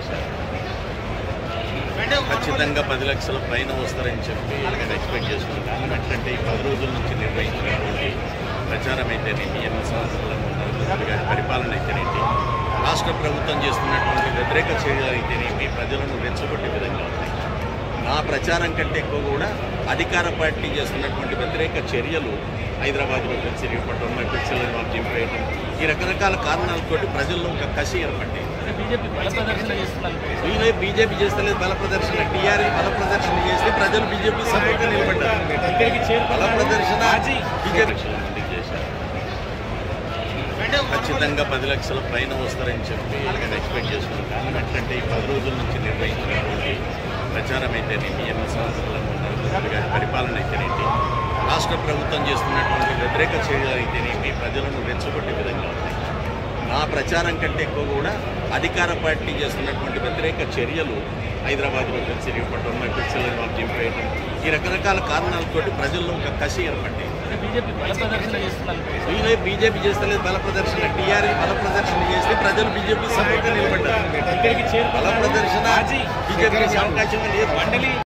చేశారు ఖచ్చితంగా పది లక్షల పైన వస్తారని చెప్పి నేను ఎక్స్పెక్ట్ చేస్తున్నాను ఎందుకంటే ఈ పది రోజుల నుంచి నిర్వహించినటువంటి ప్రచారం అయితేనేమి ఎన్ని సంవత్సరాలు ఉన్నారు గారి పరిపాలన అయితేనేమి రాష్ట్ర ప్రభుత్వం చేస్తున్నటువంటి వ్యతిరేక చర్యలు అయితేనేమి ప్రజలను రెచ్చగొట్టే విధంగా ఉన్నాయి నా ప్రచారం కంటే ఎక్కువ కూడా అధికార పార్టీ చేస్తున్నటువంటి వ్యతిరేక చర్యలు హైదరాబాద్లో పెన్సిల్ ఇవ్వటం పెన్సిల్ చింపేయటం ఈ రకరకాల కారణాలతోటి ప్రజల్లో ఒక కసి ఏర్పడింది బీజేపీ బల ప్రదర్శన చేస్తున్నారు వీళ్ళే బీజేపీ చేస్తలేదు బల ప్రదర్శన టీఆర్ఎస్ బల ప్రదర్శన చేస్తే ప్రజలు బీజేపీ సపోర్ట్ నిలబడ్డారు ఇక్కడికి బల చేరుకున్న ప్రదర్శన మాజీ బీజేపీ మందికి చేశారు ఖచ్చితంగా పది లక్షల పైన వస్తారని చెప్పి నేను ఎక్స్పెక్ట్ చేస్తున్నాను ఎందుకంటే ఈ పది రోజుల నుంచి నిర్వహించినటువంటి ప్రచారం అయితేనేమి ఎన్ని సంవత్సరాలు ఉన్నారు గారి పరిపాలన అయితేనేమి రాష్ట్ర ప్రభుత్వం చేస్తున్నటువంటి వ్యతిరేక చర్యలు అయితేనేమి ప్రజలను రెచ్చగొట్టే విధంగా ఉన్నాయి నా ప్రచారం కంటే ఎక్కువ కూడా అధికార పార్టీ చేస్తున్నటువంటి వ్యతిరేక చర్యలు హైదరాబాద్లో పెన్సిల్ ఇవ్వటం పెన్సిల్ చింపేయటం ఈ రకరకాల కారణాలతోటి ప్రజల్లో ఒక కసి ఏర్పడింది బీజేపీ బల ప్రదర్శన చేస్తున్నారు వీళ్ళే బీజేపీ చేస్తలేదు బల ప్రదర్శన టీఆర్ఎస్ బల ప్రదర్శన చేస్తే ప్రజలు బీజేపీ సపోర్ట్ నిలబడ్డారు ఇక్కడికి చేరుకున్న బల ప్రదర్శన మాజీ బీజేపీ అవకాశం లేదు మండలి